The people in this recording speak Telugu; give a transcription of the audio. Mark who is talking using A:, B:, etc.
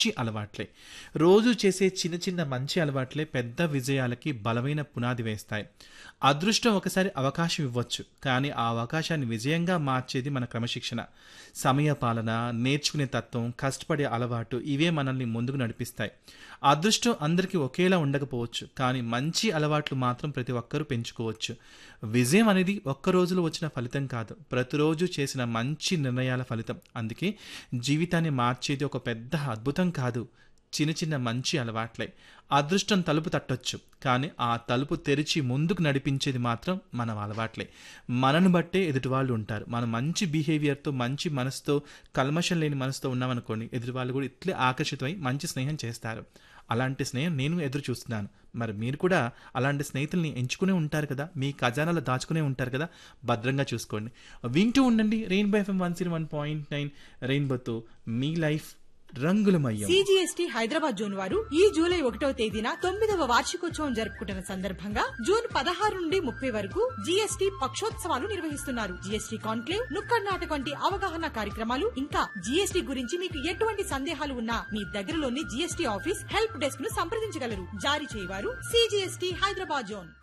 A: మంచి అలవాట్లే రోజు చేసే చిన్న చిన్న మంచి అలవాట్లే పెద్ద విజయాలకి బలమైన పునాది వేస్తాయి అదృష్టం ఒకసారి అవకాశం ఇవ్వచ్చు కానీ ఆ అవకాశాన్ని విజయంగా మార్చేది మన క్రమశిక్షణ సమయ పాలన నేర్చుకునే తత్వం కష్టపడే అలవాటు ఇవే మనల్ని ముందుకు నడిపిస్తాయి అదృష్టం అందరికీ ఒకేలా ఉండకపోవచ్చు కానీ మంచి అలవాట్లు మాత్రం ప్రతి ఒక్కరూ పెంచుకోవచ్చు విజయం అనేది ఒక్క రోజులో వచ్చిన ఫలితం కాదు ప్రతిరోజు చేసిన మంచి నిర్ణయాల ఫలితం అందుకే జీవితాన్ని మార్చేది ఒక పెద్ద అద్భుతం కాదు చిన్న చిన్న మంచి అలవాట్లే అదృష్టం తలుపు తట్టొచ్చు కానీ ఆ తలుపు తెరిచి ముందుకు నడిపించేది మాత్రం మన అలవాట్లే మనను బట్టే ఎదుటి వాళ్ళు ఉంటారు మన మంచి బిహేవియర్తో మంచి మనసుతో కల్మషం లేని మనసుతో ఉన్నామనుకోండి ఎదుటి వాళ్ళు కూడా ఇట్లే ఆకర్షితమై మంచి స్నేహం చేస్తారు అలాంటి స్నేహం నేను ఎదురు చూస్తున్నాను మరి మీరు కూడా అలాంటి స్నేహితుల్ని ఎంచుకునే ఉంటారు కదా మీ ఖజానాలో దాచుకునే ఉంటారు కదా భద్రంగా చూసుకోండి వింటూ ఉండండి rainbow FM one zero one point nine రెయిన్బోతో మీ లైఫ్ రంగులమయ్యం
B: సిజిఎస్టి హైదరాబాద్ జోన్ వారు ఈ జూలై ఒకటో తేదీన తొమ్మిదవ వార్షికోత్సవం జరుపుకుంటున్న సందర్భంగా జూన్ పదహారు నుండి ముప్పై వరకు జీఎస్టీ పక్షోత్సవాలు నిర్వహిస్తున్నారు జీఎస్టీ కాన్క్లేవ్ నుక్కడ్ నాటక వంటి అవగాహన కార్యక్రమాలు ఇంకా జీఎస్టీ గురించి మీకు ఎటువంటి సందేహాలు ఉన్నా మీ దగ్గరలోని జీఎస్టీ ఆఫీస్ హెల్ప్ డెస్క్ ను సంప్రదించగలరు జారీ చేయవారు సిజిఎస్టి హైదరాబాద్ జోన్